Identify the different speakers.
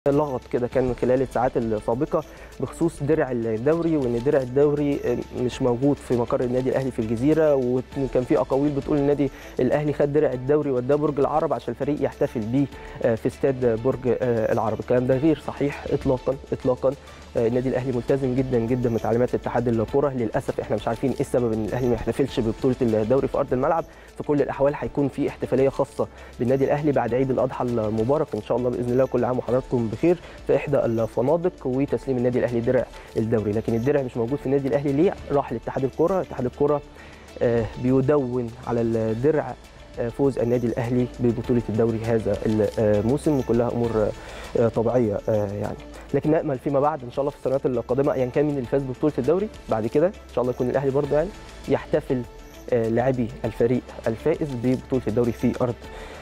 Speaker 1: لغط كده كان من خلال الساعات السابقه بخصوص درع الدوري وان درع الدوري مش موجود في مقر النادي الاهلي في الجزيره وكان في اقاويل بتقول النادي الاهلي خد درع الدوري وده برج العرب عشان الفريق يحتفل بيه في استاد برج العرب الكلام ده غير صحيح اطلاقا اطلاقا النادي الاهلي ملتزم جدا جدا بتعليمات اتحاد الكره للاسف احنا مش عارفين ايه السبب ان الاهلي ما يحتفلش ببطوله الدوري في ارض الملعب في كل الاحوال هيكون في احتفاليه خاصه بالنادي الاهلي بعد عيد الاضحى المبارك ان شاء الله باذن الله كل عام وحضراتكم بخير في احدى الفنادق وتسليم النادي الاهلي درع الدوري لكن الدرع مش موجود في النادي الاهلي ليه راح لاتحاد الكره اتحاد الكره بيدون على الدرع فوز النادي الاهلي ببطوله الدوري هذا الموسم وكلها امور طبيعيه يعني لكن نامل فيما بعد ان شاء الله في السنوات القادمه ايا كان مين اللي فاز ببطوله الدوري بعد كده ان شاء الله يكون الاهلي برضه يعني يحتفل لاعبي الفريق الفائز ببطوله الدوري في ارض